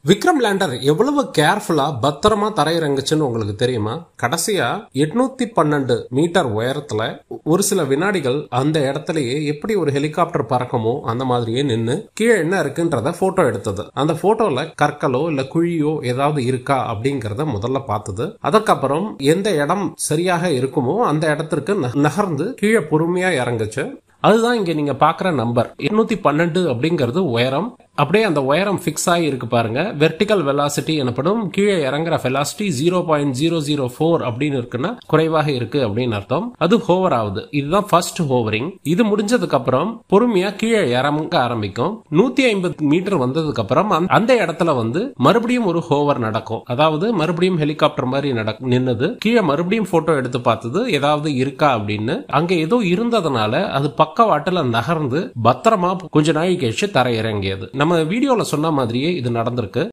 Vikram lander எவ்வளவு கேர்ஃபுல்லா பத்திரமா தரையிறங்குச்சுன்னு உங்களுக்கு தெரியுமா கடைசியா எட்நூத்தி பன்னெண்டு மீட்டர் உயரத்துல ஒரு சில வினாடிகள் அந்த இடத்துலயே எப்படி ஒரு ஹெலிகாப்டர் பறக்குமோ அந்த மாதிரியே நின்னு கீழே என்ன இருக்குன்றத போட்டோ எடுத்தது அந்த போட்டோல கற்களோ இல்ல குழியோ ஏதாவது இருக்கா அப்படிங்கறத முதல்ல பார்த்தது அதற்கப்புறம் எந்த இடம் சரியாக இருக்குமோ அந்த இடத்திற்கு ந- நகர்ந்து கீழே பொறுமையா இறங்குச்சு அதுதான் இங்க நீங்க பாக்குற நம்பர் 812 பன்னெண்டு அப்படிங்கிறது உயரம் அப்படியே அந்த உயரம் ஃபிக்ஸ் ஆகி இருக்கு பாருங்க வெர்டிகல் வெலாசிட்டி எனப்படும் கீழே இறங்குற velocity zero point zero zero four அப்படின்னு இருக்குன்னா குறைவாக இருக்கு அப்படின்னு அர்த்தம் அது ஹோவர் ஆகுது இதுதான் ஃபர்ஸ்ட் ஹோவரிங் இது முடிஞ்சதுக்கு அப்புறம் பொறுமையா கீழே இறங்க ஆரம்பிக்கும் நூத்தி ஐம்பது மீட்டர் வந்ததுக்கு அப்புறம் அந்த- அந்த இடத்துல வந்து மறுபடியும் ஒரு ஹோவர் நடக்கும் அதாவது மறுபடியும் ஹெலிகாப்டர் மாதிரி நடக்கும் நின்னது கீழே மறுபடியும் போட்டோ எடுத்து பார்த்தது ஏதாவது இருக்கா அப்படின்னு அங்க ஏதோ இருந்ததுனால அது பக்கவாட்டுல நகர்ந்து பத்திரமா கொஞ்ச நாள் கழிச்சு தரை இறங்கியது நம்ம வீடியோல சொன்ன மாதிரியே இது நடந்திருக்கு